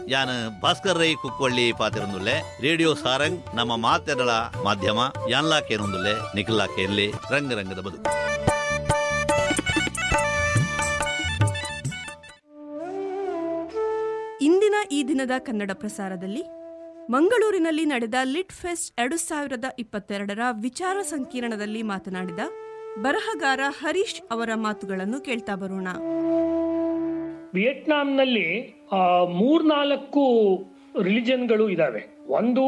ಯಾನ್ ಭಾಸ್ಕರ್ ರೈ ಕುಕ್ಕೊಳ್ಳಿ ಪಾತಿರೊಂದುಲ್ಲೆ ರೇಡಿಯೋ ಸಾರಂಗ್ ನಮ್ಮ ಮಾತೆರಳ ಮಾಧ್ಯಮ ಯಾನ್ಲಾ ಕೇರೊಂದುಲ್ಲೆ ನಿಖಿಲ್ಲಾ ಕೇರ್ಲಿ ರಂಗ ರಂಗದ ಬದುಕು ಇಂದಿನ ಈ ದಿನದ ಕನ್ನಡ ಪ್ರಸಾರದಲ್ಲಿ ಮಂಗಳೂರಿನಲ್ಲಿ ನಡೆದ ಲಿಟ್ ಫೆಸ್ಟ್ ಎರಡು ಸಾವಿರದ ಇಪ್ಪತ್ತೆರಡರ ವಿಚಾರ ಸಂಕಿರಣದಲ್ಲಿ ಮಾತನಾಡಿದ ಬರಹಗಾರ ಹರೀಶ್ ಅವರ ಮಾತುಗಳನ್ನು ಕೇಳ್ತಾ ಬರೋಣ ವಿಯೆಟ್ನಾಂನಲ್ಲಿ ಆ, ಮೂರ್ನಾಲ್ಕು ರಿಲಿಜನ್ಗಳು ಇದಾವೆ ಒಂದು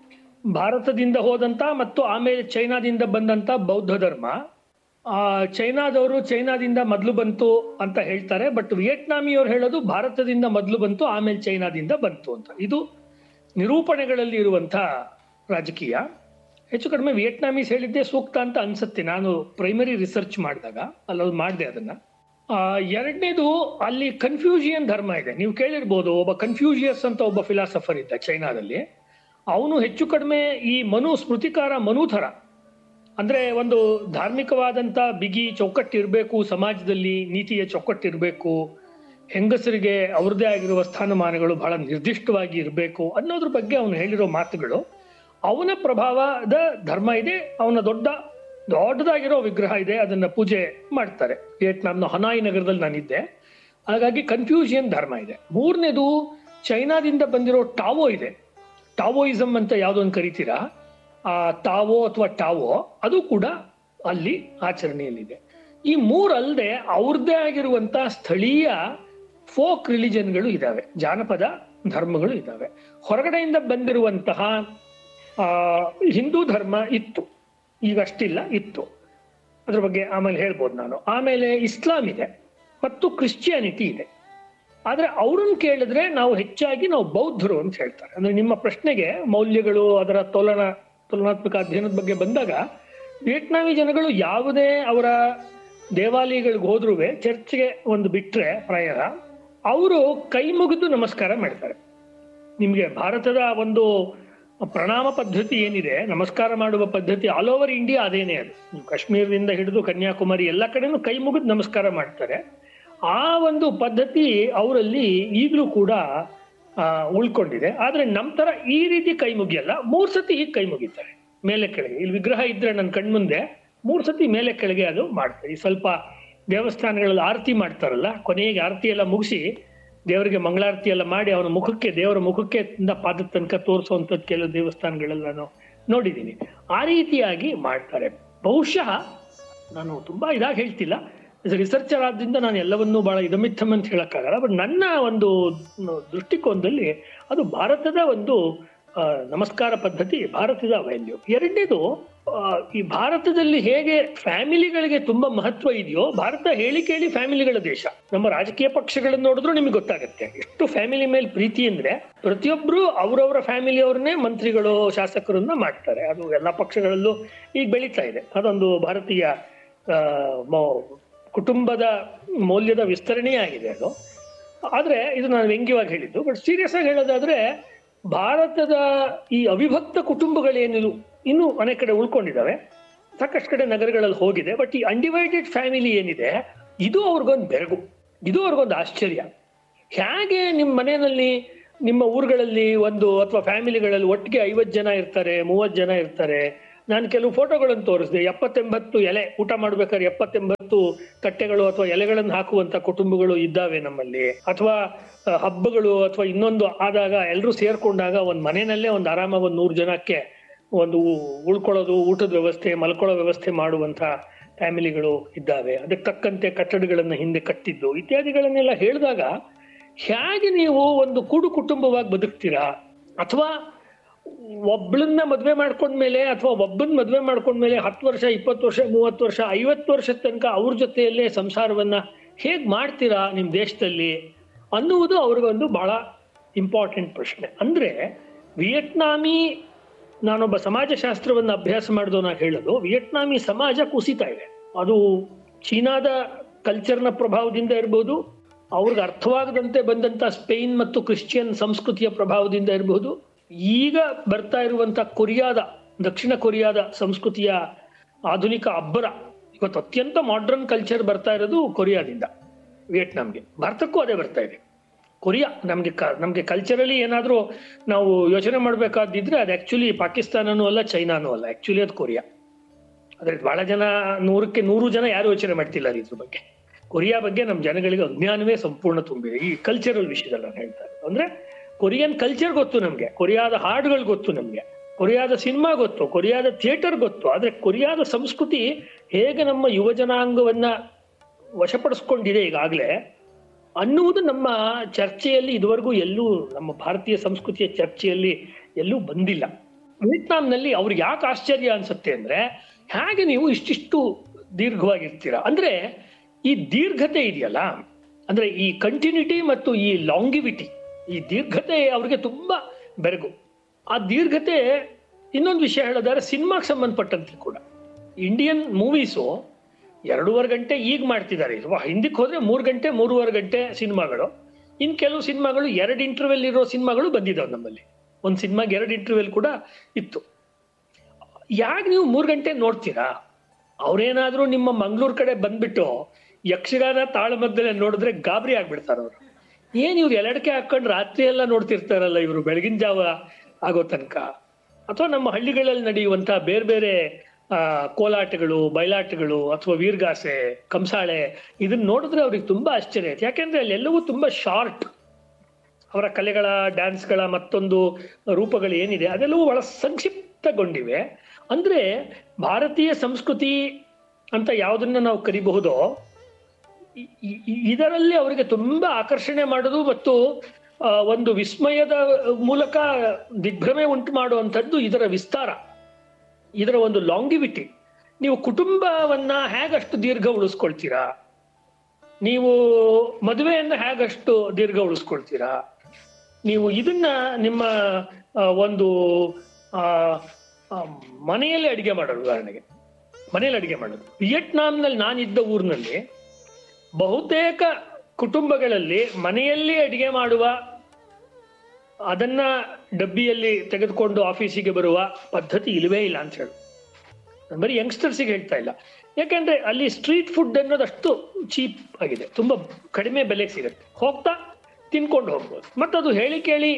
ಭಾರತದಿಂದ ಹೋದಂತ ಮತ್ತು ಆಮೇಲೆ ಚೈನಾದಿಂದ ಬಂದಂತ ಬೌದ್ಧ ಧರ್ಮ ಆ, ಚೈನಾದವರು ಚೈನಾದಿಂದ ಮೊದಲು ಬಂತು ಅಂತ ಹೇಳ್ತಾರೆ ಬಟ್ ವಿಯೆಟ್ನಾಮಿಯವರು ಹೇಳೋದು ಭಾರತದಿಂದ ಮೊದಲು ಬಂತು ಆಮೇಲೆ ಚೈನಾದಿಂದ ಬಂತು ಅಂತ ಇದು ನಿರೂಪಣೆಗಳಲ್ಲಿ ಇರುವಂತ ರಾಜಕೀಯ ಹೆಚ್ಚು ಕಡಿಮೆ ವಿಯೆಟ್ನಾಮೀಸ್ ಹೇಳಿದ್ದೇ ಸೂಕ್ತ ಅಂತ ಅನ್ಸುತ್ತೆ ನಾನು ಪ್ರೈಮರಿ ರಿಸರ್ಚ್ ಮಾಡಿದಾಗ ಅಲ್ಲದು ಮಾಡಿದೆ ಅದನ್ನ ಆ, ಎರಡನೇದು ಅಲ್ಲಿ ಕನ್ಫ್ಯೂಷಿಯನ್ ಧರ್ಮ ಇದೆ ನೀವು ಕೇಳಿರ್ಬೋದು ಒಬ್ಬ ಕನ್ಫ್ಯೂಷಿಯಸ್ ಅಂತ ಒಬ್ಬ ಫಿಲಾಸಫರ್ ಇದ್ದ ಚೈನಾದಲ್ಲಿ ಅವನು ಹೆಚ್ಚು ಕಡಿಮೆ ಈ ಮನು ಸ್ಮೃತಿಕಾರ ಮನು ಥರ ಅಂದ್ರೆ ಒಂದು ಧಾರ್ಮಿಕವಾದಂತ ಬಿಗಿ ಚೌಕಟ್ಟಿರ್ಬೇಕು ಸಮಾಜದಲ್ಲಿ ನೀತಿಯ ಚೌಕಟ್ಟಿರ್ಬೇಕು ಹೆಂಗಸರಿಗೆ ಅವ್ರದ್ದೇ ಆಗಿರುವ ಸ್ಥಾನಮಾನಗಳು ಬಹಳ ನಿರ್ದಿಷ್ಟವಾಗಿ ಇರಬೇಕು ಅನ್ನೋದ್ರ ಬಗ್ಗೆ ಅವನು ಹೇಳಿರೋ ಮಾತುಗಳು ಅವನ ಪ್ರಭಾವದ ಧರ್ಮ ಇದೆ ಅವನ ದೊಡ್ಡ ದೊಡ್ಡದಾಗಿರೋ ವಿಗ್ರಹ ಇದೆ ಅದನ್ನ ಪೂಜೆ ಮಾಡ್ತಾರೆ ವಿಯೆಟ್ನಾಂನ ಹನಾಯಿ ನಗರದಲ್ಲಿ ನಾನಿದ್ದೆ ಹಾಗಾಗಿ ಕನ್ಫ್ಯೂಷಿಯನ್ ಧರ್ಮ ಇದೆ ಮೂರನೇದು ಚೈನಾದಿಂದ ಬಂದಿರೋ ಟಾವೋ ಇದೆ ಟಾವೋಯಿಸಮ್ ಅಂತ ಯಾವುದೊಂದು ಕರಿತೀರಾ ಆ ತಾವೋ ಅಥವಾ ಟಾವೋ ಅದು ಕೂಡ ಅಲ್ಲಿ ಆಚರಣೆಯಲ್ಲಿದೆ ಈ ಮೂರಲ್ಲದೆ ಅವ್ರದ್ದೇ ಆಗಿರುವಂತ ಸ್ಥಳೀಯ ಫೋಕ್ ರಿಲಿಜನ್ಗಳು ಇದಾವೆ ಜಾನಪದ ಧರ್ಮಗಳು ಇದಾವೆ ಹೊರಗಡೆಯಿಂದ ಬಂದಿರುವಂತಹ ಆ, ಹಿಂದೂ ಧರ್ಮ ಇತ್ತು ಈಗ ಅಷ್ಟಿಲ್ಲ ಇತ್ತು ಅದ್ರ ಬಗ್ಗೆ ಆಮೇಲೆ ಹೇಳ್ಬೋದು ನಾನು ಆಮೇಲೆ ಇಸ್ಲಾಂ ಇದೆ ಮತ್ತು ಕ್ರಿಶ್ಚಿಯಾನಿಟಿ ಇದೆ ಆದ್ರೆ ಅವ್ರನ್ನ ಕೇಳಿದ್ರೆ ನಾವು ಹೆಚ್ಚಾಗಿ ನಾವು ಬೌದ್ಧರು ಅಂತ ಹೇಳ್ತಾರೆ ಅಂದ್ರೆ ನಿಮ್ಮ ಪ್ರಶ್ನೆಗೆ ಮೌಲ್ಯಗಳು ಅದರ ತೋಲನ ತುಲನಾತ್ಮಕ ಅಧ್ಯಯನದ ಬಗ್ಗೆ ಬಂದಾಗ ವಿಯೆಟ್ನಾಮಿ ಜನಗಳು ಯಾವುದೇ ಅವರ ದೇವಾಲಯಗಳಿಗೆ ಹೋದ್ರೂ ಚರ್ಚ್ಗೆ ಒಂದು ಬಿಟ್ರೆ ಪ್ರಾಯ ಅವರು ಕೈ ಮುಗಿದು ನಮಸ್ಕಾರ ಮಾಡ್ತಾರೆ ನಿಮಗೆ ಭಾರತದ ಒಂದು ಪ್ರಣಾಮ ಪದ್ಧತಿ ಏನಿದೆ ನಮಸ್ಕಾರ ಮಾಡುವ ಪದ್ಧತಿ ಆಲ್ ಓವರ್ ಇಂಡಿಯಾ ಅದೇನೇ ಅದು ನೀವು ಕಾಶ್ಮೀರದಿಂದ ಹಿಡಿದು ಕನ್ಯಾಕುಮಾರಿ ಎಲ್ಲ ಕಡೆನೂ ಕೈ ಮುಗಿದು ನಮಸ್ಕಾರ ಮಾಡ್ತಾರೆ ಆ ಒಂದು ಪದ್ಧತಿ ಅವರಲ್ಲಿ ಈಗಲೂ ಕೂಡ ಆ, ಉಳ್ಕೊಂಡಿದೆ ಆದ್ರೆ ನಮ್ ತರ ಈ ರೀತಿ ಕೈ ಮುಗಿಯಲ್ಲ ಮೂರ್ ಸತಿ ಹೀಗೆ ಕೈ ಮುಗಿತಾರೆ ಮೇಲೆ ಕೆಳಗೆ ಇಲ್ಲಿ ವಿಗ್ರಹ ಇದ್ರೆ ನನ್ನ ಕಣ್ಮುಂದೆ ಮೂರ್ ಸತಿ ಮೇಲೆ ಕೆಳಗೆ ಅದು ಮಾಡ್ತಾರೆ ಈ ಸ್ವಲ್ಪ ದೇವಸ್ಥಾನಗಳಲ್ಲಿ ಆರತಿ ಮಾಡ್ತಾರಲ್ಲ ಕೊನೆಗೆ ಆರತಿ ಎಲ್ಲ ಮುಗಿಸಿ ದೇವರಿಗೆ ಮಂಗಳಾರತಿ ಎಲ್ಲ ಮಾಡಿ ಅವನ ಮುಖಕ್ಕೆ ದೇವರ ಮುಖಕ್ಕೆ ಇಂದ ಪಾದದ ತನಕ ತೋರಿಸುವಂಥದ್ದು ಕೆಲವು ದೇವಸ್ಥಾನಗಳೆಲ್ಲ ನಾನು ನೋಡಿದ್ದೀನಿ ಆ ರೀತಿಯಾಗಿ ಮಾಡ್ತಾರೆ ಬಹುಶಃ ನಾನು ತುಂಬಾ ಇದಾಗಿ ಹೇಳ್ತಿಲ್ಲ ರಿಸರ್ಚರ್ ಆದ್ರಿಂದ ನಾನು ಎಲ್ಲವನ್ನೂ ಬಹಳ ಇದಮಿತ್ತಮ್ ಅಂತ ಹೇಳಕ್ಕಾಗಲ್ಲ ಬಟ್ ನನ್ನ ಒಂದು ದೃಷ್ಟಿಕೋನದಲ್ಲಿ ಅದು ಭಾರತದ ಒಂದು ಆ, ನಮಸ್ಕಾರ ಪದ್ಧತಿ ಭಾರತದ ವ್ಯಾಲ್ಯೂ ಎರಡನೇದು ಆ, ಈ ಭಾರತದಲ್ಲಿ ಹೇಗೆ ಫ್ಯಾಮಿಲಿಗಳಿಗೆ ತುಂಬಾ ಮಹತ್ವ ಇದೆಯೋ ಭಾರತ ಹೇಳಿ ಕೇಳಿ ಫ್ಯಾಮಿಲಿಗಳ ದೇಶ ನಮ್ಮ ರಾಜಕೀಯ ಪಕ್ಷಗಳನ್ನ ನೋಡಿದ್ರು ನಿಮಗೆ ಗೊತ್ತಾಗುತ್ತೆ ಎಷ್ಟು ಫ್ಯಾಮಿಲಿ ಮೇಲೆ ಪ್ರೀತಿ ಅಂದ್ರೆ ಪ್ರತಿಯೊಬ್ರು ಅವರವರ ಫ್ಯಾಮಿಲಿಯವ್ರನ್ನೇ ಮಂತ್ರಿಗಳು ಶಾಸಕರನ್ನ ಮಾಡ್ತಾರೆ ಅದು ಎಲ್ಲಾ ಪಕ್ಷಗಳಲ್ಲೂ ಈಗ ಬೆಳೀತಾ ಇದೆ ಅದೊಂದು ಭಾರತೀಯ ಆ, ಮೌ- ಕುಟುಂಬದ ಮೌಲ್ಯದ ವಿಸ್ತರಣೆಯೇ ಆಗಿದೆ ಅದು ಆದ್ರೆ ಇದು ನಾನು ವ್ಯಂಗ್ಯವಾಗಿ ಹೇಳಿದ್ದು ಬಟ್ ಸೀರಿಯಸ್ ಆಗಿ ಹೇಳೋದಾದ್ರೆ ಭಾರತದ ಈ ಅವಿಭಕ್ತ ಕುಟುಂಬಗಳೇನಿದು ಇನ್ನೂ ಅನೇಕ ಕಡೆ ಉಳ್ಕೊಂಡಿದ್ದಾವೆ ಸಾಕಷ್ಟು ಕಡೆ ನಗರಗಳಲ್ಲಿ ಹೋಗಿದೆ ಬಟ್ ಈ ಅನ್ಡಿವೈಡೆಡ್ ಫ್ಯಾಮಿಲಿ ಏನಿದೆ ಇದು ಅವ್ರಿಗೊಂದು ಬೆರಗು ಇದು ಅವ್ರಿಗೊಂದು ಆಶ್ಚರ್ಯ ಹೇಗೆ ನಿಮ್ಮ ಮನೆಯಲ್ಲಿ ನಿಮ್ಮ ಊರುಗಳಲ್ಲಿ ಒಂದು ಅಥವಾ ಫ್ಯಾಮಿಲಿಗಳಲ್ಲಿ ಒಟ್ಟಿಗೆ ಐವತ್ತು ಜನ ಇರ್ತಾರೆ ಮೂವತ್ತು ಜನ ಇರ್ತಾರೆ ನಾನು ಕೆಲವು ಫೋಟೋಗಳನ್ನು ತೋರಿಸಿದೆ ಎಪ್ಪತ್ತೆಂಬತ್ತು ಎಲೆ ಊಟ ಮಾಡ್ಬೇಕಾದ್ರೆ ಎಪ್ಪತ್ತೆಂಬತ್ತು ತಟ್ಟೆಗಳು ಅಥವಾ ಎಲೆಗಳನ್ನು ಹಾಕುವಂತ ಕುಟುಂಬಗಳು ಇದ್ದಾವೆ ನಮ್ಮಲ್ಲಿ ಅಥವಾ ಆ, ಹಬ್ಬಗಳು ಅಥವಾ ಇನ್ನೊಂದು ಆದಾಗ ಎಲ್ಲರೂ ಸೇರ್ಕೊಂಡಾಗ ಒಂದು ಮನೆಯಲ್ಲೇ ಒಂದು ಆರಾಮಾಗಿ ಒಂದು ನೂರು ಜನಕ್ಕೆ ಒಂದು ಉ- ಉಳ್ಕೊಳ್ಳೋದು ಊಟದ ವ್ಯವಸ್ಥೆ ಮಲ್ಕೊಳ್ಳೋ ವ್ಯವಸ್ಥೆ ಮಾಡುವಂತ ಫ್ಯಾಮಿಲಿಗಳು ಇದ್ದಾವೆ ಅದಕ್ಕೆ ತಕ್ಕಂತೆ ಕಟ್ಟಡಗಳನ್ನ ಹಿಂದೆ ಕಟ್ಟಿದ್ದು ಇತ್ಯಾದಿಗಳನ್ನೆಲ್ಲ ಹೇಳಿದಾಗ ಹೇಗೆ ನೀವು ಒಂದು ಕೂಡು ಕುಟುಂಬವಾಗಿ ಬದುಕ್ತೀರಾ ಅಥವಾ ಒಬ್ಳನ್ನ ಮದ್ವೆ ಮಾಡ್ಕೊಂಡ್ಮೇಲೆ ಅಥವಾ ಒಬ್ಬನ್ ಮದ್ವೆ ಮಾಡ್ಕೊಂಡ್ಮೇಲೆ ಹತ್ತು ವರ್ಷ ಇಪ್ಪತ್ತು ವರ್ಷ ಮೂವತ್ತು ವರ್ಷ ಐವತ್ತು ವರ್ಷದ ತನಕ ಅವ್ರ ಜೊತೆಯಲ್ಲೇ ಸಂಸಾರವನ್ನ ಹೇಗ್ ಮಾಡ್ತೀರಾ ನಿಮ್ ದೇಶದಲ್ಲಿ ಅನ್ನುವುದು ಅವ್ರಿಗೊಂದು ಬಹಳ ಇಂಪಾರ್ಟೆಂಟ್ ಪ್ರಶ್ನೆ ಅಂದ್ರೆ ವಿಯೆಟ್ನಾಮಿ ನಾನೊಬ್ಬ ಸಮಾಜಶಾಸ್ತ್ರವನ್ನು ಅಭ್ಯಾಸ ಮಾಡಿದವನಾಗ ಹೇಳೋದು ವಿಯೆಟ್ನಾಮಿ ಸಮಾಜ ಕುಸಿತಾ ಇದೆ ಅದು ಚೀನಾದ ಕಲ್ಚರ್ನ ಪ್ರಭಾವದಿಂದ ಇರ್ಬೋದು ಅವ್ರಿಗೆ ಅರ್ಥವಾಗದಂತೆ ಬಂದಂತ ಸ್ಪೇನ್ ಮತ್ತು ಕ್ರಿಶ್ಚಿಯನ್ ಸಂಸ್ಕೃತಿಯ ಪ್ರಭಾವದಿಂದ ಇರಬಹುದು ಈಗ ಬರ್ತಾ ಇರುವಂತ ಕೊರಿಯಾದ ದಕ್ಷಿಣ ಕೊರಿಯಾದ ಸಂಸ್ಕೃತಿಯ ಆಧುನಿಕ ಅಬ್ಬರ ಇವತ್ತು ಅತ್ಯಂತ ಮಾಡರ್ನ್ ಕಲ್ಚರ್ ಬರ್ತಾ ಇರೋದು ಕೊರಿಯಾದಿಂದ ವಿಯೆಟ್ನಾಂಗೆ ಭಾರತಕ್ಕೂ ಅದೇ ಬರ್ತಾ ಇದೆ ಕೊರಿಯಾ ನಮಗೆ ಕ ನಮಗೆ ಕಲ್ಚರಲಿ ಏನಾದರೂ ನಾವು ಯೋಚನೆ ಮಾಡಬೇಕಾದಿದ್ರೆ ಅದು ಆ್ಯಕ್ಚುಲಿ ಪಾಕಿಸ್ತಾನನೂ ಅಲ್ಲ ಚೈನಾನೂ ಅಲ್ಲ ಆ್ಯಕ್ಚುಲಿ ಅದು ಕೊರಿಯಾ ಆದರೆ ಬಹಳ ಜನ ನೂರಕ್ಕೆ ನೂರು ಜನ ಯಾರು ಯೋಚನೆ ಮಾಡ್ತಿಲ್ಲ ರೀ ಇದ್ರ ಬಗ್ಗೆ ಕೊರಿಯಾ ಬಗ್ಗೆ ನಮ್ಮ ಜನಗಳಿಗೆ ಅಜ್ಞಾನವೇ ಸಂಪೂರ್ಣ ತುಂಬಿದೆ ಈ ಕಲ್ಚರಲ್ ವಿಷಯದಲ್ಲಿ ನಾನು ಹೇಳ್ತಾ ಇರೋದು ಅಂದ್ರೆ ಕೊರಿಯನ್ ಕಲ್ಚರ್ ಗೊತ್ತು ನಮಗೆ ಕೊರಿಯಾದ ಹಾಡುಗಳು ಗೊತ್ತು ನಮಗೆ ಕೊರಿಯಾದ ಸಿನಿಮಾ ಗೊತ್ತು ಕೊರಿಯಾದ ಥಿಯೇಟರ್ ಗೊತ್ತು ಆದ್ರೆ ಕೊರಿಯಾದ ಸಂಸ್ಕೃತಿ ಹೇಗೆ ನಮ್ಮ ಯುವ ಜನಾಂಗವನ್ನ ವಶಪಡಿಸ್ಕೊಂಡಿದೆ ಈಗಾಗಲೇ ಅನ್ನುವುದು ನಮ್ಮ ಚರ್ಚೆಯಲ್ಲಿ ಇದುವರೆಗೂ ಎಲ್ಲೂ ನಮ್ಮ ಭಾರತೀಯ ಸಂಸ್ಕೃತಿಯ ಚರ್ಚೆಯಲ್ಲಿ ಎಲ್ಲೂ ಬಂದಿಲ್ಲ ವಿಯೆಟ್ನಾಂನಲ್ಲಿ ಅವ್ರಿಗೆ ಯಾಕೆ ಆಶ್ಚರ್ಯ ಅನ್ಸುತ್ತೆ ಅಂದ್ರೆ ಹೇಗೆ ನೀವು ಇಷ್ಟಿಷ್ಟು ದೀರ್ಘವಾಗಿರ್ತೀರಾ ಅಂದ್ರೆ ಈ ದೀರ್ಘತೆ ಇದೆಯಲ್ಲ ಅಂದ್ರೆ ಈ ಕಂಟಿನ್ಯೂಟಿ ಮತ್ತು ಈ ಲಾಂಗಿವಿಟಿ ಈ ದೀರ್ಘತೆ ಅವ್ರಿಗೆ ತುಂಬಾ ಬೆರಗು ಆ ದೀರ್ಘತೆ ಇನ್ನೊಂದು ವಿಷಯ ಹೇಳೋದಾದ್ರೆ ಸಿನಿಮಾಗೆ ಸಂಬಂಧಪಟ್ಟಂತೆ ಕೂಡ ಇಂಡಿಯನ್ ಮೂವೀಸು ಎರಡೂವರೆ ಗಂಟೆ ಈಗ ಮಾಡ್ತಿದ್ದಾರೆ ಇದು ಹಿಂದಕ್ಕೆ ಹೋದ್ರೆ ಮೂರು ಗಂಟೆ ಮೂರುವರೆ ಗಂಟೆ ಸಿನಿಮಾಗಳು ಇನ್ನು ಕೆಲವು ಸಿನಿಮಾಗಳು ಎರಡು ಇಂಟರ್ವೆಲ್ ಇರೋ ಸಿನಿಮಾಗಳು ಬಂದಿದ್ದಾವೆ ನಮ್ಮಲ್ಲಿ ಒಂದು ಸಿನಿಮಾಗೆ ಎರಡು ಇಂಟರ್ವೆಲ್ ಕೂಡ ಇತ್ತು ಯಾಕೆ ನೀವು ಮೂರು ಗಂಟೆ ನೋಡ್ತೀರಾ ಅವ್ರೇನಾದ್ರೂ ನಿಮ್ಮ ಮಂಗಳೂರು ಕಡೆ ಬಂದ್ಬಿಟ್ಟು ಯಕ್ಷಗಾನ ತಾಳಮದ್ದಲೆ ನೋಡಿದ್ರೆ ಗಾಬರಿ ಆಗ್ಬಿಡ್ತಾರ ಅವರು ಏನ್ ಇವ್ರು ಎಲ್ಲಡಕೆ ಹಾಕೊಂಡು ರಾತ್ರಿ ಎಲ್ಲ ನೋಡ್ತಿರ್ತಾರಲ್ಲ ಇವರು ಬೆಳಗಿನ ಜಾವ ಆಗೋ ತನಕ ಅಥವಾ ನಮ್ಮ ಹಳ್ಳಿಗಳಲ್ಲಿ ನಡೆಯುವಂತಹ ಬೇರೆ ಬೇರೆ ಆ ಕೋಲಾಟಗಳು ಬಯಲಾಟಗಳು ಅಥವಾ ವೀರ್ಗಾಸೆ ಕಂಸಾಳೆ ಇದನ್ನ ನೋಡಿದ್ರೆ ಅವ್ರಿಗೆ ತುಂಬಾ ಆಶ್ಚರ್ಯ ಆಯ್ತು ಯಾಕೆಂದ್ರೆ ಅಲ್ಲೆಲ್ಲವೂ ತುಂಬಾ ಶಾರ್ಟ್ ಅವರ ಕಲೆಗಳ ಡ್ಯಾನ್ಸ್ಗಳ ಮತ್ತೊಂದು ರೂಪಗಳು ಏನಿದೆ ಅದೆಲ್ಲವೂ ಬಹಳ ಸಂಕ್ಷಿಪ್ತಗೊಂಡಿವೆ ಅಂದ್ರೆ ಭಾರತೀಯ ಸಂಸ್ಕೃತಿ ಅಂತ ಯಾವುದನ್ನ ನಾವು ಕರಿಬಹುದೋ ಇ- ಇ- ಇದರಲ್ಲಿ ಅವರಿಗೆ ತುಂಬಾ ಆಕರ್ಷಣೆ ಮಾಡೋದು ಮತ್ತು ಆ, ಒಂದು ವಿಸ್ಮಯದ ಮೂಲಕ ದಿಗ್ಭ್ರಮೆ ಉಂಟು ಮಾಡುವಂಥದ್ದು ಇದರ ವಿಸ್ತಾರ ಇದರ ಒಂದು ಲಾಂಗಿವಿಟಿ ನೀವು ಕುಟುಂಬವನ್ನ ಹೇಗಷ್ಟು ದೀರ್ಘ ಉಳಿಸ್ಕೊಳ್ತೀರಾ ನೀವು ಮದುವೆಯನ್ನ ಹೇಗಷ್ಟು ದೀರ್ಘ ಉಳಿಸ್ಕೊಳ್ತೀರಾ ನೀವು ಇದನ್ನ ನಿಮ್ಮ ಆ, ಒಂದು ಆ, ಆ, ಮನೆಯಲ್ಲಿ ಅಡಿಗೆ ಮಾಡೋದು ಉದಾಹರಣೆಗೆ ಮನೆಯಲ್ಲಿ ಅಡಿಗೆ ಮಾಡೋದು ವಿಯೆಟ್ನಾಂನಲ್ಲಿ ನಾನಿದ್ದ ಊರಿನಲ್ಲಿ ಬಹುತೇಕ ಕುಟುಂಬಗಳಲ್ಲಿ ಮನೆಯಲ್ಲಿ ಅಡಿಗೆ ಮಾಡುವ ಅದನ್ನ ಡಬ್ಬಿಯಲ್ಲಿ ತೆಗೆದುಕೊಂಡು ಆಫೀಸಿಗೆ ಬರುವ ಪದ್ಧತಿ ಇಲ್ಲವೇ ಇಲ್ಲ ಅಂತ ಹೇಳಿ ನಾನು ಬರೀ ಯಂಗ್ಸ್ಟರ್ಸಿಗೆ ಹೇಳ್ತಾ ಇಲ್ಲ ಯಾಕಂದ್ರೆ ಅಲ್ಲಿ ಸ್ಟ್ರೀಟ್ ಫುಡ್ ಅನ್ನೋದು ಅಷ್ಟು ಚೀಪ್ ಆಗಿದೆ ತುಂಬಾ ಕಡಿಮೆ ಬೆಲೆಗೆ ಸಿಗುತ್ತೆ ಹೋಗ್ತಾ ತಿನ್ಕೊಂಡು ಹೋಗ್ಬೋದು ಮತ್ತದು ಹೇಳಿ ಕೇಳಿ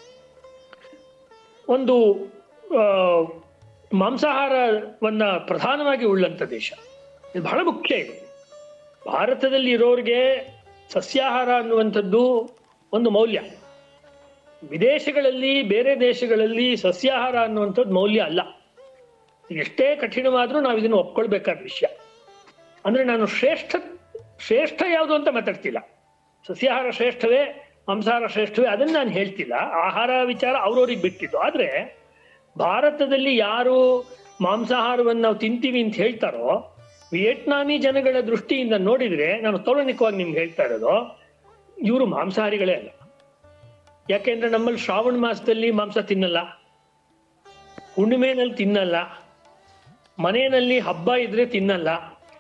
ಒಂದು ಆ, ಮಾಂಸಾಹಾರವನ್ನ ಪ್ರಧಾನವಾಗಿ ಉಳ್ಳಂತ ದೇಶ ಇದು ಬಹಳ ಮುಖ್ಯ ಇದು ಭಾರತದಲ್ಲಿ ಇರೋರಿಗೆ ಸಸ್ಯಾಹಾರ ಅನ್ನುವಂಥದ್ದು ಒಂದು ಮೌಲ್ಯ ವಿದೇಶಗಳಲ್ಲಿ ಬೇರೆ ದೇಶಗಳಲ್ಲಿ ಸಸ್ಯಾಹಾರ ಅನ್ನುವಂಥದ್ದು ಮೌಲ್ಯ ಅಲ್ಲ ಎಷ್ಟೇ ಕಠಿಣವಾದ್ರೂ ನಾವು ಇದನ್ನು ಒಪ್ಕೊಳ್ಬೇಕಾದ ವಿಷಯ ಅಂದ್ರೆ ನಾನು ಶ್ರೇಷ್ಠ ಶ್ರೇಷ್ಠ ಯಾವುದು ಅಂತ ಮಾತಾಡ್ತಿಲ್ಲ ಸಸ್ಯಾಹಾರ ಶ್ರೇಷ್ಠವೇ ಮಾಂಸಾಹಾರ ಶ್ರೇಷ್ಠವೇ ಅದನ್ನ ನಾನು ಹೇಳ್ತಿಲ್ಲ ಆಹಾರ ವಿಚಾರ ಅವ್ರವ್ರಿಗೆ ಬಿಟ್ಟಿದ್ದು ಆದ್ರೆ ಭಾರತದಲ್ಲಿ ಯಾರು ಮಾಂಸಾಹಾರವನ್ನು ನಾವು ತಿಂತೀವಿ ಅಂತ ಹೇಳ್ತಾರೋ ವಿಯೆಟ್ನಾಮಿ ಜನಗಳ ದೃಷ್ಟಿಯಿಂದ ನೋಡಿದ್ರೆ ನಾನು ತೌಲನಿಕವಾಗಿ ನಿಮ್ಗೆ ಹೇಳ್ತಾ ಇರೋದು ಇವರು ಮಾಂಸಾಹಾರಿಗಳೇ ಅಲ್ಲ ಯಾಕೆಂದ್ರೆ ನಮ್ಮಲ್ಲಿ ಶ್ರಾವಣ ಮಾಸದಲ್ಲಿ ಮಾಂಸ ತಿನ್ನಲ್ಲ ಹುಣ್ಣಿಮೆನಲ್ಲಿ ತಿನ್ನಲ್ಲ ಮನೆಯಲ್ಲಿ ಹಬ್ಬ ಇದ್ರೆ ತಿನ್ನಲ್ಲ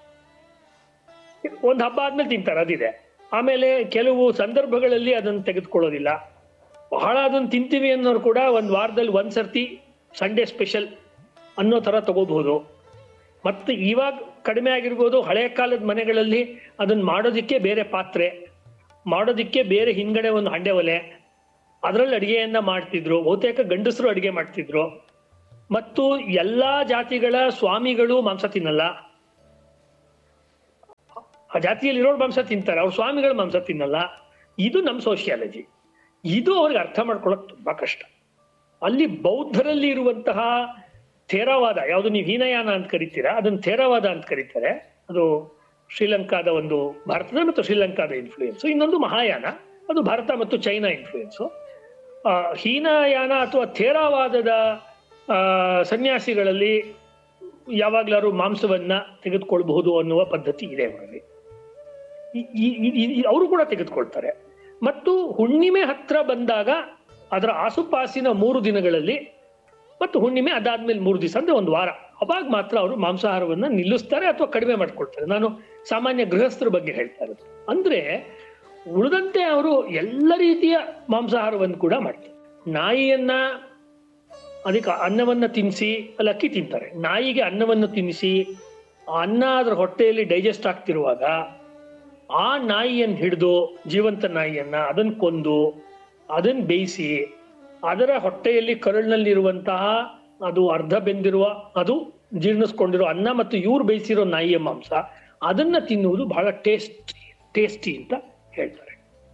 ಒಂದು ಹಬ್ಬ ಆದ್ಮೇಲೆ ತಿಂತಾರೆ ಅದಿದೆ ಆಮೇಲೆ ಕೆಲವು ಸಂದರ್ಭಗಳಲ್ಲಿ ಅದನ್ನು ತೆಗೆದುಕೊಳ್ಳೋದಿಲ್ಲ ಬಹಳ ಅದನ್ನು ತಿಂತೀವಿ ಅನ್ನೋರು ಕೂಡ ಒಂದು ವಾರದಲ್ಲಿ ಒಂದ್ ಸರ್ತಿ ಸಂಡೇ ಸ್ಪೆಷಲ್ ಅನ್ನೋ ತರ ತಗೋಬಹುದು ಮತ್ತೆ ಇವಾಗ ಕಡಿಮೆ ಆಗಿರ್ಬೋದು ಹಳೆಯ ಕಾಲದ ಮನೆಗಳಲ್ಲಿ ಅದನ್ನ ಮಾಡೋದಿಕ್ಕೆ ಬೇರೆ ಪಾತ್ರೆ ಮಾಡೋದಿಕ್ಕೆ ಬೇರೆ ಹಿಂದ್ಗಡೆ ಒಂದು ಹಂಡೆ ಒಲೆ ಅದರಲ್ಲಿ ಅಡಿಗೆಯನ್ನ ಮಾಡ್ತಿದ್ರು ಬಹುತೇಕ ಗಂಡಸರು ಅಡಿಗೆ ಮಾಡ್ತಿದ್ರು ಮತ್ತು ಎಲ್ಲಾ ಜಾತಿಗಳ ಸ್ವಾಮಿಗಳು ಮಾಂಸ ತಿನ್ನಲ್ಲ ಆ ಜಾತಿಯಲ್ಲಿ ಇರೋರು ಮಾಂಸ ತಿಂತಾರೆ ಅವ್ರ ಸ್ವಾಮಿಗಳು ಮಾಂಸ ತಿನ್ನಲ್ಲ ಇದು ನಮ್ಮ ಸೋಷಿಯಾಲಜಿ ಇದು ಅವ್ರಿಗೆ ಅರ್ಥ ಮಾಡ್ಕೊಳ್ಳೋಕೆ ತುಂಬಾ ಕಷ್ಟ ಅಲ್ಲಿ ಬೌದ್ಧರಲ್ಲಿ ಇರುವಂತಹ ಥೇರವಾದ ಯಾವುದು ನೀವು ಹೀನಯಾನ ಅಂತ ಕರಿತೀರಾ ಅದನ್ನ ಥೇರವಾದ ಅಂತ ಕರೀತಾರೆ ಅದು ಶ್ರೀಲಂಕಾದ ಒಂದು ಭಾರತದ ಮತ್ತು ಶ್ರೀಲಂಕಾದ ಇನ್ಫ್ಲೂಯೆನ್ಸ್ ಇನ್ನೊಂದು ಮಹಾಯಾನ ಅದು ಭಾರತ ಮತ್ತು ಚೈನಾ ಇನ್ಫ್ಲೂಯೆನ್ಸು ಹೀನಯಾನ ಅಥವಾ ಥೇರವಾದದ ಆ, ಸನ್ಯಾಸಿಗಳಲ್ಲಿ ಯಾವಾಗ್ಲಾರು ಮಾಂಸವನ್ನ ತೆಗೆದುಕೊಳ್ಬಹುದು ಅನ್ನುವ ಪದ್ಧತಿ ಇದೆ ಅವರಲ್ಲಿ ಅವರು ಕೂಡ ತೆಗೆದುಕೊಳ್ತಾರೆ ಮತ್ತು ಹುಣ್ಣಿಮೆ ಹತ್ರ ಬಂದಾಗ ಅದರ ಆಸುಪಾಸಿನ ಮೂರು ದಿನಗಳಲ್ಲಿ ಮತ್ತು ಹುಣ್ಣಿಮೆ ಅದಾದ್ಮೇಲೆ ಮೂರು ದಿವಸ ಅಂದ್ರೆ ಒಂದು ವಾರ ಅವಾಗ ಮಾತ್ರ ಅವರು ಮಾಂಸಾಹಾರವನ್ನ ನಿಲ್ಲಿಸ್ತಾರೆ ಅಥವಾ ಕಡಿಮೆ ಮಾಡ್ಕೊಳ್ತಾರೆ ನಾನು ಸಾಮಾನ್ಯ ಗೃಹಸ್ಥರ ಬಗ್ಗೆ ಹೇಳ್ತಾ ಇರೋದು ಅಂದ್ರೆ ಉಳಿದಂತೆ ಅವರು ಎಲ್ಲ ರೀತಿಯ ಮಾಂಸಾಹಾರವನ್ನು ಕೂಡ ಮಾಡ್ತಾರೆ ನಾಯಿಯನ್ನ ಅದಕ್ಕೆ ಅನ್ನವನ್ನ ತಿನ್ನಿಸಿ ಅಲ್ಲಿ ಅಕ್ಕಿ ತಿಂತಾರೆ ನಾಯಿಗೆ ಅನ್ನವನ್ನು ತಿನ್ನಿಸಿ ಆ ಅನ್ನ ಅದರ ಹೊಟ್ಟೆಯಲ್ಲಿ ಡೈಜೆಸ್ಟ್ ಆಗ್ತಿರುವಾಗ ಆ ನಾಯಿಯನ್ನು ಹಿಡಿದು ಜೀವಂತ ನಾಯಿಯನ್ನ ಅದನ್ನ ಕೊಂದು ಅದನ್ನ ಬೇಯಿಸಿ ಅದರ ಹೊಟ್ಟೆಯಲ್ಲಿ ಕರಳಿನಲ್ಲಿರುವಂತಹ ಅದು ಅರ್ಧ ಬೆಂದಿರುವ ಅದು ಜೀರ್ಣಿಸ್ಕೊಂಡಿರೋ ಅನ್ನ ಮತ್ತು ಇವ್ರು ಬೇಯಿಸಿರೋ ನಾಯಿಯ ಮಾಂಸ ಅದನ್ನ ತಿನ್ನುವುದು ಬಹಳ ಟೇಸ್ಟ್ ಟೇಸ್ಟಿ ಅಂತ ಹೇಳ್ತಾರೆ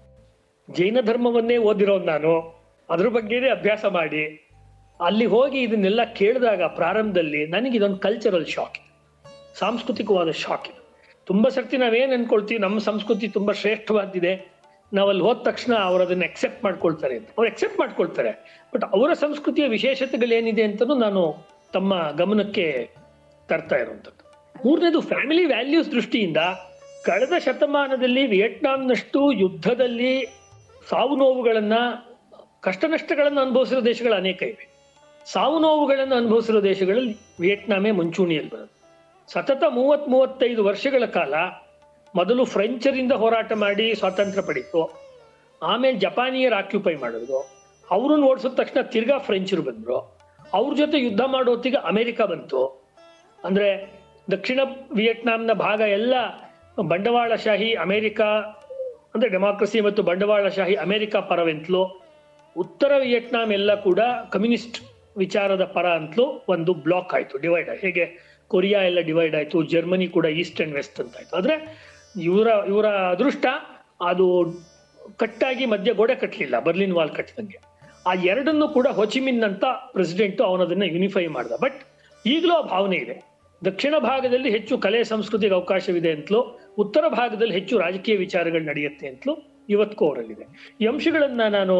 ಜೈನ ಧರ್ಮವನ್ನೇ ಓದಿರೋ ನಾನು ಅದ್ರ ಬಗ್ಗೆನೇ ಅಭ್ಯಾಸ ಮಾಡಿ ಅಲ್ಲಿ ಹೋಗಿ ಇದನ್ನೆಲ್ಲ ಕೇಳಿದಾಗ ಪ್ರಾರಂಭದಲ್ಲಿ ನನಗೆ ಇದೊಂದು ಕಲ್ಚರಲ್ ಶಾಕ್ ಸಾಂಸ್ಕೃತಿಕವಾದ ಶಾಕ್ ಇದು ತುಂಬಾ ಸರ್ತಿ ನಾವೇನ್ ಅನ್ಕೊಳ್ತೀವಿ ನಮ್ಮ ಸಂಸ್ಕೃತಿ ತುಂಬಾ ಶ್ರೇಷ್ಠವಾದಿದೆ ನಾವು ಅಲ್ಲಿ ಹೋದ ತಕ್ಷಣ ಅವ್ರು ಅದನ್ನ ಎಕ್ಸೆಪ್ಟ್ ಮಾಡ್ಕೊಳ್ತಾರೆ ಅಂತ ಅವ್ರು ಎಕ್ಸೆಪ್ಟ್ ಮಾಡ್ಕೊಳ್ತಾರೆ ಬಟ್ ಅವರ ಸಂಸ್ಕೃತಿಯ ವಿಶೇಷತೆಗಳೇನಿದೆ ಅಂತಲೂ ನಾನು ತಮ್ಮ ಗಮನಕ್ಕೆ ತರ್ತಾ ಇರುವಂಥದ್ದು ಮೂರನೇದು ಫ್ಯಾಮಿಲಿ ವ್ಯಾಲ್ಯೂಸ್ ದೃಷ್ಟಿಯಿಂದ ಕಳೆದ ಶತಮಾನದಲ್ಲಿ ವಿಯೆಟ್ನಾಂನಷ್ಟು ಯುದ್ಧದಲ್ಲಿ ಸಾವು ನೋವುಗಳನ್ನ ಕಷ್ಟ ನಷ್ಟಗಳನ್ನು ಅನುಭವಿಸಿರೋ ದೇಶಗಳು ಅನೇಕ ಇವೆ ಸಾವು ನೋವುಗಳನ್ನು ಅನುಭವಿಸಿರೋ ದೇಶಗಳಲ್ಲಿ ವಿಯೆಟ್ನಾಮೇ ಮುಂಚೂಣಿಯಲ್ಲಿ ಬರುತ್ತೆ ಸತತ ಮೂವತ್ ಮೂವತ್ತೈದು ವರ್ಷಗಳ ಕಾಲ ಮೊದಲು ಫ್ರೆಂಚರಿಂದ ಹೋರಾಟ ಮಾಡಿ ಸ್ವಾತಂತ್ರ್ಯ ಪಡೀತು ಆಮೇಲೆ ಜಪಾನಿಯರ್ ಆಕ್ಯುಪೈ ಮಾಡಿದ್ರು ಅವ್ರನ್ನ ಓಡಿಸಿದ ತಕ್ಷಣ ತಿರ್ಗಾ ಫ್ರೆಂಚರು ಬಂದ್ರು ಅವ್ರ ಜೊತೆ ಯುದ್ಧ ಮಾಡೋ ಹೊತ್ತಿಗೆ ಅಮೆರಿಕ ಬಂತು ಅಂದ್ರೆ ದಕ್ಷಿಣ ವಿಯೆಟ್ನಾಂನ ಭಾಗ ಎಲ್ಲ ಬಂಡವಾಳಶಾಹಿ ಅಮೆರಿಕ ಅಂದ್ರೆ ಡೆಮಾಕ್ರಸಿ ಮತ್ತು ಬಂಡವಾಳಶಾಹಿ ಅಮೆರಿಕ ಪರವೆಂತಲೂ ಉತ್ತರ ವಿಯೆಟ್ನಾಂ ಎಲ್ಲ ಕೂಡ ಕಮ್ಯುನಿಸ್ಟ್ ವಿಚಾರದ ಪರ ಅಂತಲೂ ಒಂದು ಬ್ಲಾಕ್ ಆಯ್ತು ಡಿವೈಡ್ ಆಯ್ತು ಹೇಗೆ ಕೊರಿಯಾ ಎಲ್ಲ ಡಿವೈಡ್ ಆಯ್ತು ಜರ್ಮನಿ ಕೂಡ ಈಸ್ಟ್ ಅಂಡ್ ವೆಸ್ಟ್ ಅಂತ ಆಯ್ತು ಆದ್ರೆ ಇವರ ಇವರ ಅದೃಷ್ಟ ಅದು ಕಟ್ಟಾಗಿ ಮಧ್ಯ ಗೋಡೆ ಕಟ್ಟಲಿಲ್ಲ ಬರ್ಲಿನ್ ವಾಲ್ ಕಟ್ಟಿದಂಗೆ ಆ ಎರಡನ್ನು ಕೂಡ ಹೊಚಿಮಿನ್ ಅಂತ ಪ್ರೆಸಿಡೆಂಟ್ ಅವನದನ್ನ ಯೂನಿಫೈ ಮಾಡ್ದ ಬಟ್ ಈಗಲೂ ಆ ಭಾವನೆ ಇದೆ ದಕ್ಷಿಣ ಭಾಗದಲ್ಲಿ ಹೆಚ್ಚು ಕಲೆ ಸಂಸ್ಕೃತಿಗೆ ಅವಕಾಶವಿದೆ ಅಂತಲೂ ಉತ್ತರ ಭಾಗದಲ್ಲಿ ಹೆಚ್ಚು ರಾಜಕೀಯ ವಿಚಾರಗಳು ನಡೆಯುತ್ತೆ ಅಂತಲೂ ಇವತ್ತಿಗೂ ಅವರಲ್ಲಿದೆ ಈ ಅಂಶಗಳನ್ನ ನಾನು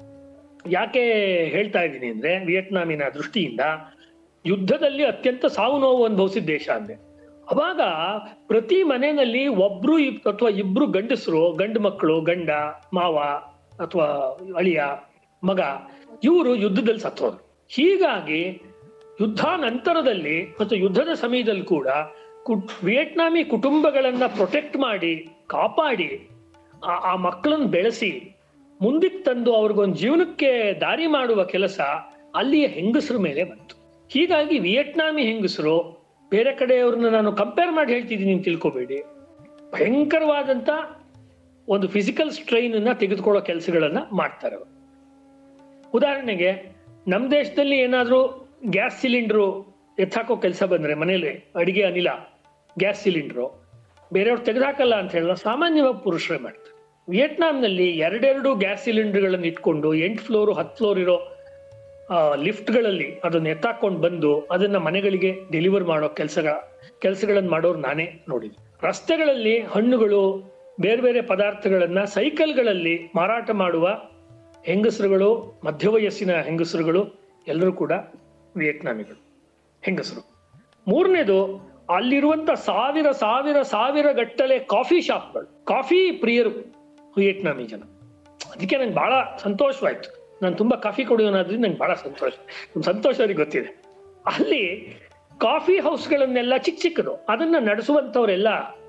ಯಾಕೆ ಹೇಳ್ತಾ ಇದ್ದೀನಿ ಅಂದ್ರೆ ವಿಯೆಟ್ನಾಮಿನ ದೃಷ್ಟಿಯಿಂದ ಯುದ್ಧದಲ್ಲಿ ಅತ್ಯಂತ ಸಾವು ನೋವು ಅನುಭವಿಸಿದ ದೇಶ ಅಂದೆ ಅವಾಗ ಪ್ರತಿ ಮನೆಯಲ್ಲಿ ಒಬ್ರು ಇಬ್- ಅಥವಾ ಇಬ್ರು ಗಂಡಸರು ಗಂಡು ಮಕ್ಕಳು ಗಂಡ ಮಾವ ಅಥವಾ ಅಳಿಯ ಮಗ ಇವರು ಯುದ್ಧದಲ್ಲಿ ಸತ್ತೋದ್ರು ಹೀಗಾಗಿ ಯುದ್ಧ ನಂತರದಲ್ಲಿ ಮತ್ತು ಯುದ್ಧದ ಸಮಯದಲ್ಲಿ ಕೂಡ ಕು- ವಿಯೆಟ್ನಾಮಿ ಕುಟುಂಬಗಳನ್ನ ಪ್ರೊಟೆಕ್ಟ್ ಮಾಡಿ ಕಾಪಾಡಿ ಆ- ಆ ಮಕ್ಕಳನ್ನ ಬೆಳೆಸಿ ಮುಂದಕ್ಕೆ ತಂದು ಅವ್ರಿಗೊಂದು ಜೀವನಕ್ಕೆ ದಾರಿ ಮಾಡುವ ಕೆಲಸ ಅಲ್ಲಿಯ ಹೆಂಗಸರ ಮೇಲೆ ಬಂತು ಹೀಗಾಗಿ ವಿಯೆಟ್ನಾಮಿ ಹೆಂಗಸರು ಬೇರೆ ಕಡೆಯವ್ರನ್ನ ನಾನು ಕಂಪೇರ್ ಮಾಡಿ ಹೇಳ್ತಿದ್ದೀನಿ ನೀವು ತಿಳ್ಕೊಬೇಡಿ ಭಯಂಕರವಾದಂತ ಒಂದು ಫಿಸಿಕಲ್ ಸ್ಟ್ರೈನ್ ಅನ್ನ ತೆಗೆದುಕೊಳ್ಳೋ ಕೆಲಸಗಳನ್ನ ಮಾಡ್ತಾರೆ ಅವ್ರು. ಉದಾಹರಣೆಗೆ ನಮ್ಮ ದೇಶದಲ್ಲಿ ಏನಾದ್ರೂ ಗ್ಯಾಸ್ ಸಿಲಿಂಡ್ರು ಎತ್ತಾಕೋ ಕೆಲಸ ಬಂದ್ರೆ ಮನೇಲಿ ಅಡಿಗೆ ಅನಿಲ ಗ್ಯಾಸ್ ಸಿಲಿಂಡ್ರು ಬೇರೆಯವ್ರು ತೆಗೆದಾಕಲ್ಲ ಅಂತ ಹೇಳಿದ್ರೆ ಸಾಮಾನ್ಯವಾಗಿ ಪುರುಷರೇ ಮಾಡ್ತಾರೆ ವಿಯೆಟ್ನಾಂನಲ್ಲಿ ಎರಡೆರಡು ಗ್ಯಾಸ್ ಸಿಲಿಂಡರ್ಗಳನ್ನು ಇಟ್ಕೊಂಡು ಎಂಟು ಫ್ಲೋರು ಹತ್ತು ಫ್ಲೋರ್ ಇರೋ ಲಿಫ್ಟ್ಗಳಲ್ಲಿ ಅದನ್ನ ಎತ್ತಾಕೊಂಡು ಬಂದು ಅದನ್ನ ಮನೆಗಳಿಗೆ ಡೆಲಿವರ್ ಮಾಡೋ ಕೆಲಸಗಳ ಕೆಲಸಗಳನ್ನು ಮಾಡೋರು ನಾನೇ ನೋಡಿದ್ದೆ ರಸ್ತೆಗಳಲ್ಲಿ ಹಣ್ಣುಗಳು ಬೇರೆ ಬೇರೆ ಪದಾರ್ಥಗಳನ್ನ ಸೈಕಲ್ಗಳಲ್ಲಿ ಮಾರಾಟ ಮಾಡುವ ಹೆಂಗಸರುಗಳು ಮಧ್ಯವಯಸ್ಸಿನ ಹೆಂಗಸರುಗಳು ಎಲ್ಲರೂ ಕೂಡ ವಿಯೆಟ್ನಾಮಿಗಳು ಹೆಂಗಸರು ಮೂರನೇದು ಅಲ್ಲಿರುವಂತ ಸಾವಿರ ಸಾವಿರ ಸಾವಿರ ಗಟ್ಟಲೆ ಕಾಫಿ ಶಾಪ್ಗಳು ಕಾಫಿ ಪ್ರಿಯರು ವಿಯೆಟ್ನಾಮಿ ಜನ ಅದಕ್ಕೆ ನಂಗೆ ಬಹಳ ಸಂತೋಷವಾಯ್ತು ನಾನು ತುಂಬಾ ಕಾಫಿ ಕುಡಿಯೋನಾದ್ರಿಂದ ನಂಗೆ ಬಹಳ ಸಂತೋಷ ನಮ್ ಸಂತೋಷ ಅವ್ರಿಗೆ ಗೊತ್ತಿದೆ ಅಲ್ಲಿ ಕಾಫಿ ಹೌಸ್ಗಳನ್ನೆಲ್ಲ ಚಿಕ್ಕ ಚಿಕ್ಕದು ಅದನ್ನ ನಡೆಸುವಂತವರೆಲ್ಲ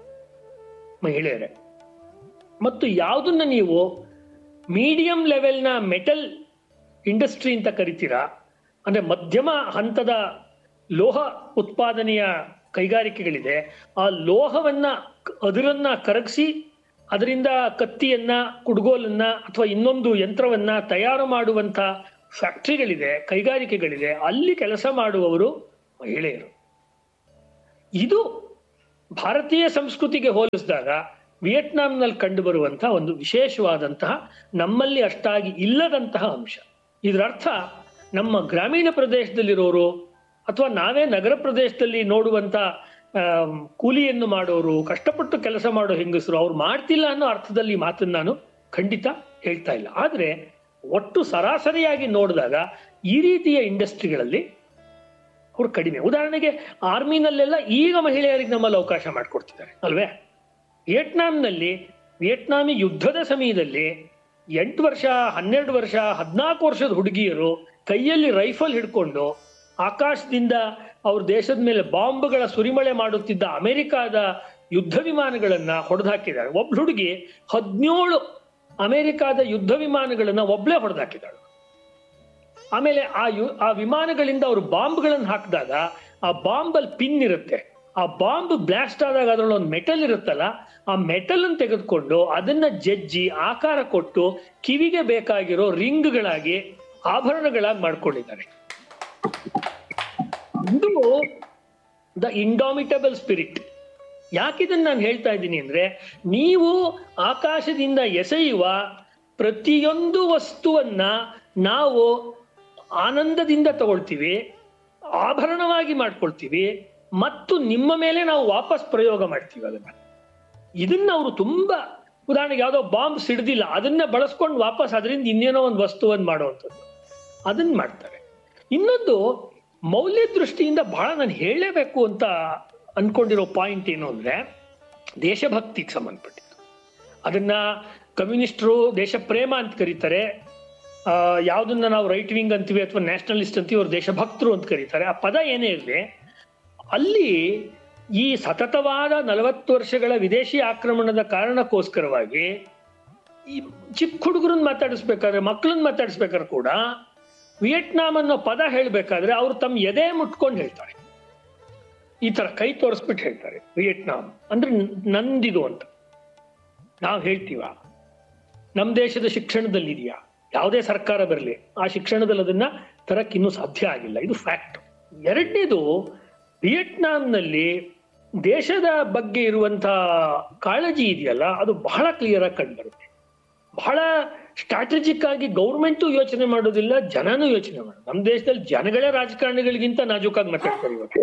ಮಹಿಳೆಯರೇ ಮತ್ತು ಯಾವುದನ್ನ ನೀವು ಮೀಡಿಯಂ ಲೆವೆಲ್ನ ಮೆಟಲ್ ಇಂಡಸ್ಟ್ರಿ ಅಂತ ಕರಿತೀರಾ ಅಂದ್ರೆ ಮಧ್ಯಮ ಹಂತದ ಲೋಹ ಉತ್ಪಾದನೆಯ ಕೈಗಾರಿಕೆಗಳಿದೆ ಆ ಲೋಹವನ್ನ ಅದರನ್ನ ಕರಗಿಸಿ ಅದರಿಂದ ಕತ್ತಿಯನ್ನ ಕುಡ್ಗೋಲನ್ನ ಅಥವಾ ಇನ್ನೊಂದು ಯಂತ್ರವನ್ನ ತಯಾರು ಮಾಡುವಂತ ಫ್ಯಾಕ್ಟ್ರಿಗಳಿದೆ ಕೈಗಾರಿಕೆಗಳಿದೆ ಅಲ್ಲಿ ಕೆಲಸ ಮಾಡುವವರು ಮಹಿಳೆಯರು ಇದು ಭಾರತೀಯ ಸಂಸ್ಕೃತಿಗೆ ಹೋಲಿಸಿದಾಗ ವಿಯೆಟ್ನಾಂನಲ್ಲಿ ಕಂಡುಬರುವಂತಹ ಒಂದು ವಿಶೇಷವಾದಂತಹ ನಮ್ಮಲ್ಲಿ ಅಷ್ಟಾಗಿ ಇಲ್ಲದಂತಹ ಅಂಶ ಇದರ ಅರ್ಥ ನಮ್ಮ ಗ್ರಾಮೀಣ ಪ್ರದೇಶದಲ್ಲಿರೋರು ಅಥವಾ ನಾವೇ ನಗರ ಪ್ರದೇಶದಲ್ಲಿ ನೋಡುವಂತ ಆಮ್, ಕೂಲಿಯನ್ನು ಮಾಡೋರು ಕಷ್ಟಪಟ್ಟು ಕೆಲಸ ಮಾಡೋ ಹೆಂಗಸರು ಅವ್ರು ಮಾಡ್ತಿಲ್ಲ ಅನ್ನೋ ಅರ್ಥದಲ್ಲಿ ಈ ಮಾತನ್ನ ನಾನು ಖಂಡಿತ ಹೇಳ್ತಾ ಇಲ್ಲ ಆದ್ರೆ ಒಟ್ಟು ಸರಾಸರಿಯಾಗಿ ನೋಡಿದಾಗ ಈ ರೀತಿಯ ಇಂಡಸ್ಟ್ರಿಗಳಲ್ಲಿ ಅವ್ರು ಕಡಿಮೆ ಉದಾಹರಣೆಗೆ ಆರ್ಮಿನಲ್ಲೆಲ್ಲ ಈಗ ಮಹಿಳೆಯರಿಗೆ ನಮ್ಮಲ್ಲಿ ಅವಕಾಶ ಮಾಡಿಕೊಡ್ತಿದ್ದಾರೆ ಅಲ್ವೇ ವಿಯೆಟ್ನಾಂನಲ್ಲಿ ವಿಯೆಟ್ನಾಮಿ ಯುದ್ಧದ ಸಮಯದಲ್ಲಿ ಎಂಟು ವರ್ಷ ಹನ್ನೆರಡು ವರ್ಷ ಹದಿನಾಲ್ಕು ವರ್ಷದ ಹುಡುಗಿಯರು ಕೈಯಲ್ಲಿ ರೈಫಲ್ ಹಿಡ್ಕೊಂಡು ಆಕಾಶದಿಂದ ಅವ್ರ ದೇಶದ ಮೇಲೆ ಬಾಂಬ್ಗಳ ಸುರಿಮಳೆ ಮಾಡುತ್ತಿದ್ದ ಅಮೆರಿಕಾದ ಯುದ್ಧ ವಿಮಾನಗಳನ್ನ ಹೊಡೆದಾಕಿದ್ದಾರೆ ಒಬ್ಳು ಹುಡುಗಿ ಹದಿನೇಳು ಅಮೆರಿಕಾದ ಯುದ್ಧ ವಿಮಾನಗಳನ್ನ ಒಬ್ಳೆ ಹೊಡೆದಾಕಿದ್ದಾಳೆ ಆಮೇಲೆ ಆ ಯು ಆ ವಿಮಾನಗಳಿಂದ ಅವರು ಬಾಂಬ್ಗಳನ್ನು ಹಾಕಿದಾಗ ಆ ಬಾಂಬಲ್ಲಿ ಪಿನ್ ಇರುತ್ತೆ ಆ ಬಾಂಬ್ ಬ್ಲಾಸ್ಟ್ ಆದಾಗ ಅದ್ರಲ್ಲಿ ಒಂದು ಮೆಟಲ್ ಇರುತ್ತಲ್ಲ ಆ ಮೆಟಲ್ ಅನ್ನು ತೆಗೆದುಕೊಂಡು ಅದನ್ನ ಜಜ್ಜಿ ಆಕಾರ ಕೊಟ್ಟು ಕಿವಿಗೆ ಬೇಕಾಗಿರೋ ರಿಂಗ್ಗಳಾಗಿ ಆಭರಣಗಳಾಗಿ ಮಾಡ್ಕೊಂಡಿದ್ದಾರೆ ಇದು ದ ಇಂಡಾಮಿಟಬಲ್ ಸ್ಪಿರಿಟ್ ಯಾಕಿದನ್ನ ನಾನು ಹೇಳ್ತಾ ಇದ್ದೀನಿ ಅಂದ್ರೆ ನೀವು ಆಕಾಶದಿಂದ ಎಸೆಯುವ ಪ್ರತಿಯೊಂದು ವಸ್ತುವನ್ನ ನಾವು ಆನಂದದಿಂದ ತಗೊಳ್ತೀವಿ ಆಭರಣವಾಗಿ ಮಾಡ್ಕೊಳ್ತೀವಿ ಮತ್ತು ನಿಮ್ಮ ಮೇಲೆ ನಾವು ವಾಪಸ್ ಪ್ರಯೋಗ ಮಾಡ್ತೀವಿ ಅದನ್ನ ಇದನ್ನ ಅವರು ತುಂಬಾ ಉದಾಹರಣೆಗೆ ಯಾವುದೋ ಬಾಂಬ್ ಸಿಡ್ದಿಲ್ಲ ಅದನ್ನ ಬಳಸ್ಕೊಂಡು ವಾಪಸ್ ಅದರಿಂದ ಇನ್ನೇನೋ ಒಂದು ವಸ್ತುವನ್ನು ಮಾಡುವಂಥದ್ದು ಅದನ್ನ ಮಾಡ್ತಾರೆ ಇನ್ನೊಂದು ಮೌಲ್ಯ ದೃಷ್ಟಿಯಿಂದ ಬಹಳ ನಾನು ಹೇಳಲೇಬೇಕು ಅಂತ ಅನ್ಕೊಂಡಿರೋ ಪಾಯಿಂಟ್ ಏನು ಅಂದ್ರೆ ದೇಶಭಕ್ತಿಗೆ ಸಂಬಂಧಪಟ್ಟಿದ್ದು ಅದನ್ನ ಕಮ್ಯುನಿಸ್ಟರು ದೇಶ ಪ್ರೇಮ ಅಂತ ಕರೀತಾರೆ ಆ, ಯಾವ್ದನ್ನ ನಾವು ರೈಟ್ ವಿಂಗ್ ಅಂತೀವಿ ಅಥವಾ ನ್ಯಾಷನಲಿಸ್ಟ್ ಅಂತೀವಿ ಅವ್ರು ದೇಶಭಕ್ತರು ಅಂತ ಕರೀತಾರೆ ಆ ಪದ ಏನೇ ಇರಲಿ ಅಲ್ಲಿ ಈ ಸತತವಾದ ನಲವತ್ತು ವರ್ಷಗಳ ವಿದೇಶಿ ಆಕ್ರಮಣದ ಕಾರಣಕ್ಕೋಸ್ಕರವಾಗಿ ಈ ಚಿಕ್ಕ ಹುಡುಗರನ್ನ ಮಾತಾಡಿಸ್ಬೇಕಾದ್ರೆ ಮಕ್ಕಳನ್ನ ಮಾತಾಡಿಸ್ಬೇಕಾದ್ರೆ ಕೂಡ ವಿಯೆಟ್ನಾಂ ಅನ್ನೋ ಪದ ಹೇಳ್ಬೇಕಾದ್ರೆ ಅವ್ರು ತಮ್ಮ ಎದೆ ಮುಟ್ಕೊಂಡು ಹೇಳ್ತಾರೆ ಈ ತರ ಕೈ ತೋರಿಸ್ಬಿಟ್ಟು ಹೇಳ್ತಾರೆ ವಿಯೆಟ್ನಾಂ ಅಂದ್ರೆ ನಂದಿದು ಅಂತ ನಾವು ಹೇಳ್ತೀವ ನಮ್ಮ ದೇಶದ ಶಿಕ್ಷಣದಲ್ಲಿ ಇದೆಯಾ ಯಾವುದೇ ಸರ್ಕಾರ ಬರಲಿ ಆ ಶಿಕ್ಷಣದಲ್ಲಿ ಅದನ್ನ ತರಕ್ ಇನ್ನೂ ಸಾಧ್ಯ ಆಗಿಲ್ಲ ಇದು ಫ್ಯಾಕ್ಟ್ ಎರಡನೇದು ವಿಯೆಟ್ನಾಂನಲ್ಲಿ ದೇಶದ ಬಗ್ಗೆ ಇರುವಂತ ಕಾಳಜಿ ಇದೆಯಲ್ಲ ಅದು ಬಹಳ ಕ್ಲಿಯರ್ ಆಗಿ ಕಂಡುಬರುತ್ತೆ ಬಹಳ ಸ್ಟ್ರಾಟಜಿಕ್ ಆಗಿ ಗೌರ್ಮೆಂಟು ಯೋಚನೆ ಮಾಡೋದಿಲ್ಲ ಜನನೂ ಯೋಚನೆ ಮಾಡೋದು ನಮ್ಮ ದೇಶದಲ್ಲಿ ಜನಗಳೇ ರಾಜಕಾರಣಿಗಳಿಗಿಂತ ನಾಜೂಕಾಗಿ ಮಾತಾಡ್ತಾರೆ ಇವಾಗ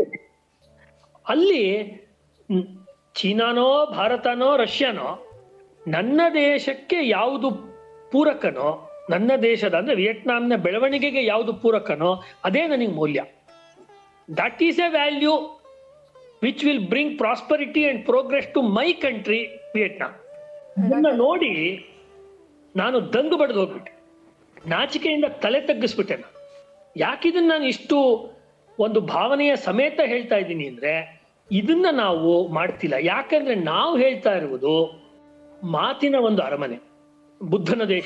ಅಲ್ಲಿ ಮ್, ಚೀನಾನೋ ಭಾರತನೋ ರಷ್ಯಾನೋ ನನ್ನ ದೇಶಕ್ಕೆ ಯಾವುದು ಪೂರಕನೋ ನನ್ನ ದೇಶದ ಅಂದ್ರೆ ವಿಯೆಟ್ನಾಂನ ಬೆಳವಣಿಗೆಗೆ ಯಾವುದು ಪೂರಕನೋ ಅದೇ ನನಗೆ ಮೌಲ್ಯ that is a value which will bring prosperity and progress to my country Vietnam ಇದನ್ನ ನೋಡಿ ನಾನು ದಂಗು ಬಡ್ದು ಹೋಗ್ಬಿಟ್ಟೆ ನಾಚಿಕೆಯಿಂದ ತಲೆ ತಗ್ಗಿಸ್ಬಿಟ್ಟೆ ನಾನು ಯಾಕಿದನ್ನ ನಾನು ಇಷ್ಟು ಒಂದು ಭಾವನೆಯ ಸಮೇತ ಹೇಳ್ತಾ ಇದ್ದೀನಿ ಅಂದ್ರೆ ಇದನ್ನ ನಾವು ಮಾಡ್ತಿಲ್ಲ ಯಾಕಂದ್ರೆ ನಾವು ಹೇಳ್ತಾ ಇರುವುದು ಮಾತಿನ ಒಂದು ಅರಮನೆ ಬುದ್ಧನ ದೇಶ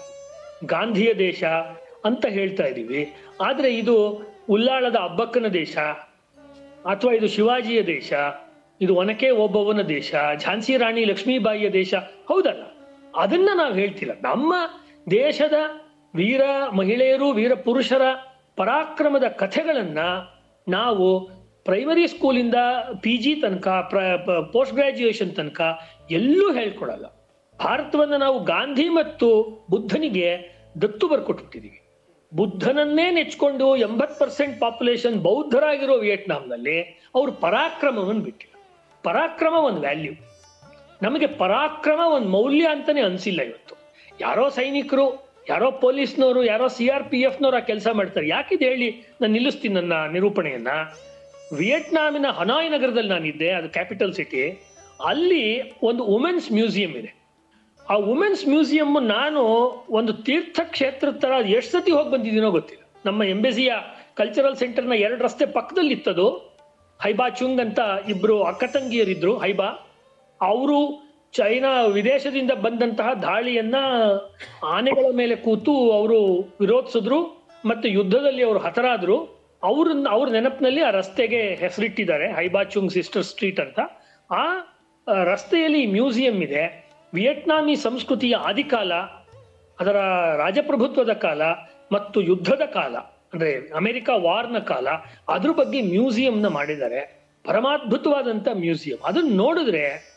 ಗಾಂಧಿಯ ದೇಶ ಅಂತ ಹೇಳ್ತಾ ಇದ್ದೀವಿ ಆದ್ರೆ ಇದು ಉಲ್ಲಾಳದ ಅಬ್ಬಕ್ಕನ ದೇಶ ಅಥವಾ ಇದು ಶಿವಾಜಿಯ ದೇಶ ಇದು ಒನಕೆ ಓಬವ್ವನ ದೇಶ ಝಾನ್ಸಿ ರಾಣಿ ಲಕ್ಷ್ಮೀಬಾಯಿಯ ದೇಶ ಹೌದಲ್ಲ ಅದನ್ನ ನಾವು ಹೇಳ್ತಿಲ್ಲ ನಮ್ಮ ದೇಶದ ವೀರ ಮಹಿಳೆಯರು ವೀರ ಪುರುಷರ ಪರಾಕ್ರಮದ ಕಥೆಗಳನ್ನ ನಾವು ಪ್ರೈಮರಿ ಸ್ಕೂಲಿಂದ ಪಿ ಜಿ ತನಕ ಪೋಸ್ಟ್ ಗ್ರಾಜ್ಯುಯೇಷನ್ ತನಕ ಎಲ್ಲೂ ಹೇಳ್ಕೊಡಲ್ಲ ಭಾರತವನ್ನ ನಾವು ಗಾಂಧಿ ಮತ್ತು ಬುದ್ಧನಿಗೆ ದತ್ತು ಬರ್ಕೊಟ್ಬಿಟ್ಟಿದೀವಿ ಬುದ್ಧನನ್ನೇ ನೆಚ್ಕೊಂಡು ಎಂಬತ್ ಪರ್ಸೆಂಟ್ ಪಾಪ್ಯುಲೇಷನ್ ಬೌದ್ಧರಾಗಿರೋ ವಿಯೆಟ್ನಾಂನಲ್ಲಿ ಅವರು ಪರಾಕ್ರಮವನ್ನು ಬಿಟ್ಟಿಲ್ಲ ಪರಾಕ್ರಮ ಒಂದು ವ್ಯಾಲ್ಯೂ ನಮಗೆ ಪರಾಕ್ರಮ ಒಂದು ಮೌಲ್ಯ ಅಂತಾನೆ ಅನ್ಸಿಲ್ಲ ಇವತ್ತು ಯಾರೋ ಸೈನಿಕರು ಯಾರೋ ಪೊಲೀಸ್ನವರು ಯಾರೋ ಸಿ ಆರ್ ಪಿ ಎಫ್ನವ್ರು ಆ ಕೆಲಸ ಮಾಡ್ತಾರೆ ಯಾಕಿದೆ ಹೇಳಿ ನಾನು ನಿಲ್ಲಿಸ್ತೀನಿ ನನ್ನ ನಿರೂಪಣೆಯನ್ನ ವಿಯೆಟ್ನಾಮಿನ ಹನಾಯ್ ನಗರದಲ್ಲಿ ನಾನಿದ್ದೆ ಅದು ಕ್ಯಾಪಿಟಲ್ ಸಿಟಿ ಅಲ್ಲಿ ಒಂದು ವುಮೆನ್ಸ್ ಮ್ಯೂಸಿಯಂ ಇದೆ ಆ ವುಮೆನ್ಸ್ ಮ್ಯೂಸಿಯಂ ನಾನು ಒಂದು ತೀರ್ಥ ಕ್ಷೇತ್ರ ತರ ಎಷ್ಟು ಸತಿ ಹೋಗಿ ಬಂದಿದ್ದೀನೋ ಗೊತ್ತಿಲ್ಲ ನಮ್ಮ ಎಂಬೆಸಿಯ ಕಲ್ಚರಲ್ ಸೆಂಟರ್ನ ಎರಡು ರಸ್ತೆ ಪಕ್ಕದಲ್ಲಿ ಇತ್ತದು ಹೈಬಾ ಚುಂಗ್ ಅಂತ ಇಬ್ರು ಅಕ್ಕ ತಂಗಿಯರಿದ್ರು ಹೈಬಾ ಅವರು ಚೈನಾ ವಿದೇಶದಿಂದ ಬಂದಂತಹ ದಾಳಿಯನ್ನ ಆನೆಗಳ ಮೇಲೆ ಕೂತು ಅವರು ವಿರೋಧಿಸಿದ್ರು ಮತ್ತು ಯುದ್ಧದಲ್ಲಿ ಅವರು ಹತರಾದ್ರು ಅವ್ರನ್ನ ಅವ್ರ ನೆನಪಿನಲ್ಲಿ ಆ ರಸ್ತೆಗೆ ಹೆಸರಿಟ್ಟಿದ್ದಾರೆ ಹೈಬಾಚುಂಗ್ ಸಿಸ್ಟರ್ ಸ್ಟ್ರೀಟ್ ಅಂತ ಆ ಆ, ರಸ್ತೆಯಲ್ಲಿ ಮ್ಯೂಸಿಯಂ ಇದೆ ವಿಯೆಟ್ನಾಮಿ ಸಂಸ್ಕೃತಿಯ ಆದಿಕಾಲ ಅದರ ರಾಜಪ್ರಭುತ್ವದ ಕಾಲ ಮತ್ತು ಯುದ್ಧದ ಕಾಲ ಅಂದ್ರೆ ಅಮೆರಿಕ ವಾರ್ನ ಕಾಲ ಅದ್ರ ಬಗ್ಗೆ ಮ್ಯೂಸಿಯಂನ ಮಾಡಿದ್ದಾರೆ ಪರಮಾದ್ಭುತವಾದಂತ ಮ್ಯೂಸಿಯಂ ಅದನ್ನ ನೋಡಿದ್ರೆ